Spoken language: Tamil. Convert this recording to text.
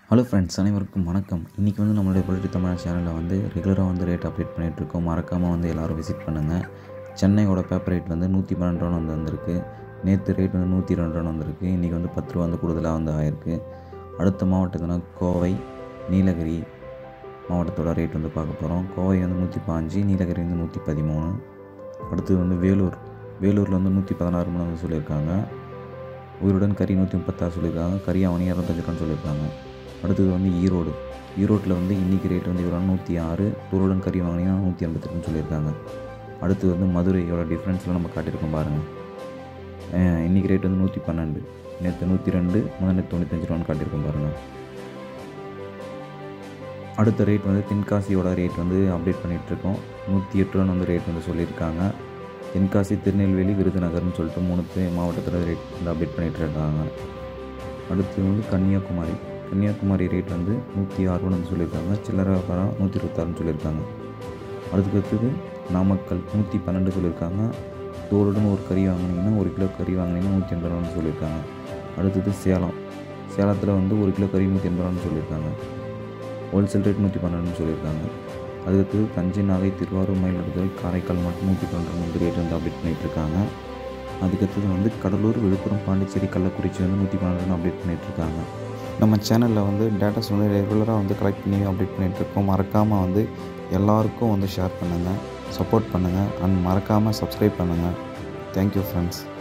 ஹலோ ஃப்ரெண்ட்ஸ் அனைவருக்கும் வணக்கம் இன்றைக்கி வந்து நம்மளுடைய பொலிட்டி தமிழ் சேனலில் வந்து ரெகுலராக வந்து ரேட் அப்டேட் பண்ணிகிட்ருக்கோம் மறக்காமல் வந்து எல்லோரும் விசிட் பண்ணுங்கள் சென்னையோட பேப்பர் ரேட் வந்து நூற்றி பன்னெண்டு ரூபா வந்து வந்திருக்கு நேற்று ரேட் வந்து நூற்றி ரெண்டு ரூபா வந்திருக்கு இன்றைக்கி வந்து பத்து ரூபா வந்து கூடுதலாக வந்து ஆயிருக்கு அடுத்த மாவட்டத்துனா கோவை நீலகிரி மாவட்டத்தோட ரேட் வந்து பார்க்க போகிறோம் கோவை வந்து நூற்றி பாஞ்சு நீலகிரி வந்து நூற்றி பதிமூணு அடுத்தது வந்து வேலூர் வேலூரில் வந்து நூற்றி பதினாறு மணி வந்து சொல்லியிருக்காங்க உயிருடன் கறி நூற்றி முப்பத்தாறு சொல்லியிருக்காங்க கறி அவனி இரநூத்தஞ்சு ரூபான்னு சொல்லியிருக்காங்க அடுத்தது வந்து ஈரோடு ஈரோட்டில் வந்து இன்றைக்கி ரேட் வந்து இவ்வளோ நூற்றி ஆறு தூளுடன் கறி வாங்கினீங்கன்னா நூற்றி எண்பத்தெட்டுன்னு சொல்லியிருக்காங்க அடுத்தது வந்து மதுரையோட டிஃப்ரென்ஸில் நம்ம காட்டியிருக்கோம் பாருங்கள் அஹ் இன்றைக்கி ரேட் வந்து நூற்றி பன்னெண்டு நேற்று நூற்றி ரெண்டு முதல் தொண்ணூத்தஞ்சு ரூபான்னு காட்டியிருக்கோம் பாருங்கள் அடுத்த ரேட் வந்து தென்காசியோட ரேட் வந்து அப்டேட் பண்ணிகிட்ருக்கோம் நூற்றி எட்டு ரூபான்னு வந்து ரேட் வந்து சொல்லியிருக்காங்க தென்காசி திருநெல்வேலி விருதுநகர்னு சொல்லிட்டு மூணு மாவட்டத்தில் ரேட் வந்து அப்டேட் பண்ணிகிட்டு இருக்காங்க அடுத்து வந்து கன்னியாகுமரி கன்னியாகுமரி ரேட் வந்து நூற்றி ஆறுன்னு வந்து சொல்லியிருக்காங்க சில்லறை வியாபாரம் நூற்றி இருபத்தாறுன்னு சொல்லியிருக்காங்க அதுக்கு அடுத்தது நாமக்கல் நூற்றி பன்னெண்டு சொல்லியிருக்காங்க தோலுடன் ஒரு கறி வாங்கினீங்கன்னா ஒரு கிலோ கறி வாங்கினீங்கன்னா நூற்றி எண்பது ரூபான்னு சொல்லியிருக்காங்க அடுத்தது சேலம் சேலத்தில் வந்து ஒரு கிலோ கறி நூற்றி எண்பது ரூபான்னு சொல்லியிருக்காங்க ஹோல்சேல் ரேட் நூற்றி பன்னெண்டுன்னு சொல்லியிருக்காங்க அதுக்கு தஞ்சை நாகை திருவாரூர் மயிலாடுதுறை காரைக்கால் மட்டும் நூற்றி பன்னெண்டு வந்து ரேட் வந்து அப்டேட் பண்ணிகிட்டு இருக்காங்க அதுக்கடுத்தது வந்து கடலூர் விழுப்புரம் பாண்டிச்சேரி கள்ளக்குறிச்சி வந்து நூற்றி பன்னெண்டுன்னு அப்டேட் பண்ணிகிட்டு இருக்காங்க நம்ம சேனலில் வந்து டேட்டாஸ் வந்து ரெகுலராக வந்து கலெக்ட் பண்ணி அப்டேட் பண்ணிகிட்டு இருக்கோம் மறக்காமல் வந்து எல்லாருக்கும் வந்து ஷேர் பண்ணுங்கள் சப்போர்ட் பண்ணுங்கள் அண்ட் மறக்காமல் சப்ஸ்கிரைப் பண்ணுங்கள் தேங்க்யூ ஃப்ரெண்ட்ஸ்